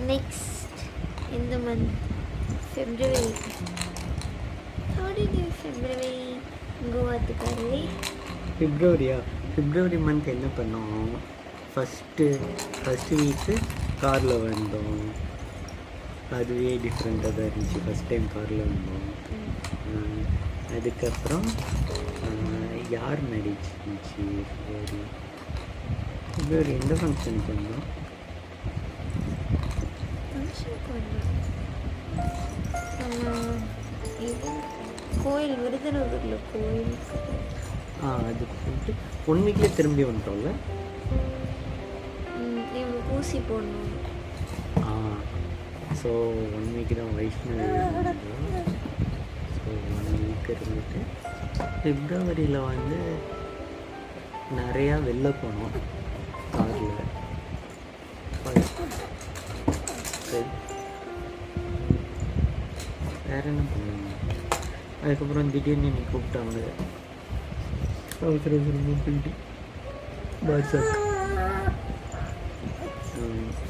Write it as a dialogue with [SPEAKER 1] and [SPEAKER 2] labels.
[SPEAKER 1] Next இந்த month February How did you February go at the Karli?
[SPEAKER 2] பிப்ரவரியா February month என்ன பண்ணோம் first first week காரில் வந்தோம் அதுவே டிஃப்ரெண்ட்டாக தான் இருந்துச்சு ஃபஸ்ட் டைம் காரில் வந்தோம் ஆஹ் அதுக்கப்புறம் ஆஹ் யார் மேரேஜ் இருந்துச்சு பிப்ரவரி பிப்ரவரி எந்த ஃபங்க்ஷனுக்கு வந்தோம்
[SPEAKER 1] ஃபங்க்ஷனுக்கு வந்தோம் நம்ம இது கோயில் விருதுநகரில் கோயிலுக்கு
[SPEAKER 2] ஆ அதுக்கு போயிட்டு ஒன் வீக்கில் திரும்பி வந்துட்டோம்ல
[SPEAKER 1] ம், இவங்க ஊசி போடணும்
[SPEAKER 2] ஆ ஸோ ஒன் வீக் தான் வைஷ்ணவி ஸோ ஒன் வீக் இருந்துட்டு பிப்ரவரியில் வந்து நிறையா வெளில போனோம் காரில் வேற என்ன பண்ணுவாங்க அதுக்கப்புறம் திடீர்னு நீ கூப்பிட்டாங்க அவசர அவசரமாக போயிட்டு பாய்ஸாக்கு